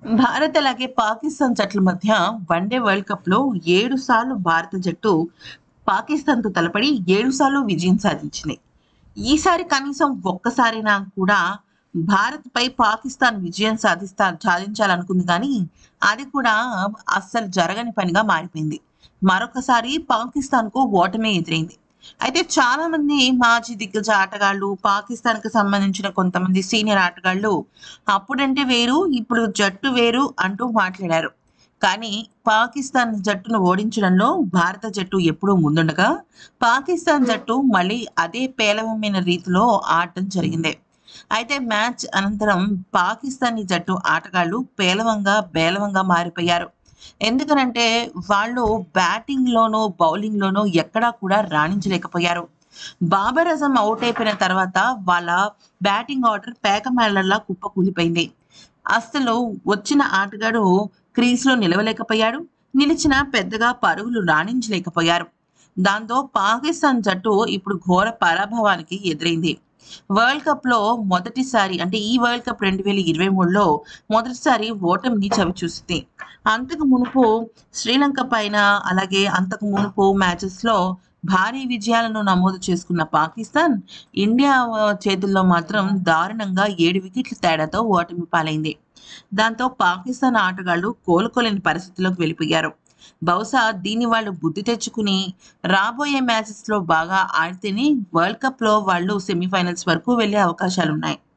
భారత్ అలాగే పాకిస్తాన్ జట్ల మధ్య వన్డే వరల్డ్ కప్ లో ఏడు సార్లు భారత జట్టు పాకిస్తాన్ తో తలపడి ఏడు సార్లు విజయం సాధించింది ఈసారి కనీసం ఒక్కసారైనా కూడా భారత్ పై పాకిస్తాన్ విజయం సాధిస్తా సాధించాలనుకుంది కానీ అది కూడా అస్సలు జరగని పనిగా మారిపోయింది మరొకసారి పాకిస్తాన్ కు ఓటమే ఎదురైంది అయితే చాలా మంది మాజీ దిగ్గజ ఆటగాళ్ళు పాకిస్తాన్ కి సంబంధించిన కొంతమంది సీనియర్ ఆటగాళ్ళు అప్పుడంటే వేరు ఇప్పుడు జట్టు వేరు అంటూ మాట్లాడారు కానీ పాకిస్తాన్ జట్టును ఓడించడంలో భారత జట్టు ఎప్పుడూ ముందుండగా పాకిస్తాన్ జట్టు మళ్ళీ అదే పేలవమైన రీతిలో ఆడటం జరిగింది అయితే మ్యాచ్ అనంతరం పాకిస్తానీ జట్టు ఆటగాళ్ళు పేలవంగా బేలవంగా మారిపోయారు ఎందుకనంటే వాళ్ళు బ్యాటింగ్లోనూ బౌలింగ్లోనూ ఎక్కడా కూడా రాణించలేకపోయారు బాబర్ అజం అవుట్ అయిపోయిన తర్వాత వాళ్ళ బ్యాటింగ్ ఆర్డర్ పేకమేళ్లలా కుప్పకూలిపోయింది అసలు వచ్చిన ఆటగాడు క్రీజ్లో నిలవలేకపోయాడు నిలిచిన పెద్దగా పరుగులు రాణించలేకపోయారు దాంతో పాకిస్తాన్ జట్టు ఇప్పుడు ఘోర పరాభవానికి ఎదురైంది వరల్డ్ కప్ లో మొదటిసారి అంటే ఈ వరల్డ్ కప్ రెండు వేల ఇరవై మూడులో మొదటిసారి ఓటమిని చవి చూసింది అంతకు మునుపు శ్రీలంక పైన అలాగే అంతకు మునుపు మ్యాచెస్ లో భారీ విజయాలను నమోదు చేసుకున్న పాకిస్తాన్ ఇండియా ఆ, చేతుల్లో మాత్రం దారుణంగా ఏడు వికెట్ల తేడాతో ఓటమి పాలైంది దాంతో పాకిస్తాన్ ఆటగాళ్లు కోలుకోలేని పరిస్థితిలోకి వెళ్ళిపోయారు బహుశా దీన్ని వాళ్ళు బుద్ధి తెచ్చుకుని రాబోయే మ్యాచెస్ లో బాగా ఆడితేనే వరల్డ్ కప్ లో వాళ్ళు సెమీఫైనల్స్ వరకు వెళ్ళే అవకాశాలు ఉన్నాయి